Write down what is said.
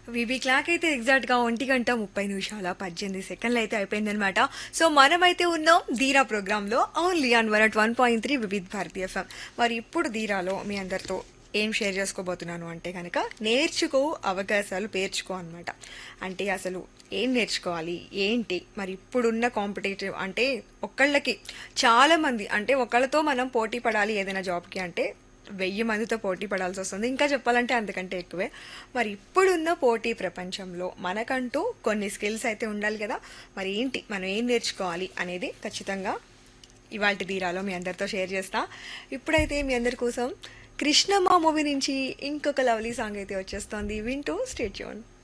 VB clock అయితే exact గా ఒంటి గంట ముప్పై నిమిషాల పద్దెనిమిది సెకండ్లు అయితే అయిపోయిందనమాట సో మనమైతే ఉన్నాం ధీరా ప్రోగ్రామ్ లో only on one at one point three Vividh Bharati FM మరి ఇప్పుడు ధీరాలో మీ అందరితో ఏం షేర్ చేసుకోబోతున్నాను అంటే కనుక నేర్చుకో అవకాశాలు పేర్చుకో అనమాట అంటే అసలు ఏం నేర్చుకోవాలి ఏంటి మరి ఇప్పుడున్న కాంపిటేటివ్ అంటే ఒకళ్ళకి చాలా మంది అంటే ఒకళ్ళతో మనం పోటీ పడాలి ఏదైనా జాబ్కి అంటే వెయ్యి మందితో పోటీ పడాల్సి వస్తుంది ఇంకా చెప్పాలంటే అంతకంటే ఎక్కువే మరి ఇప్పుడున్న పోటీ ప్రపంచంలో మనకంటూ కొన్ని స్కిల్స్ అయితే ఉండాలి కదా మరి ఏంటి మనం ఏం నేర్చుకోవాలి అనేది ఖచ్చితంగా ఇవాళ తీరాలో మీ అందరితో షేర్ చేస్తా ఇప్పుడైతే మీ అందరి కోసం కృష్ణమ్మ మూవీ నుంచి ఇంకొక లవ్లీ సాంగ్ అయితే వచ్చేస్తోంది వింటూ స్టేట్ చూడండి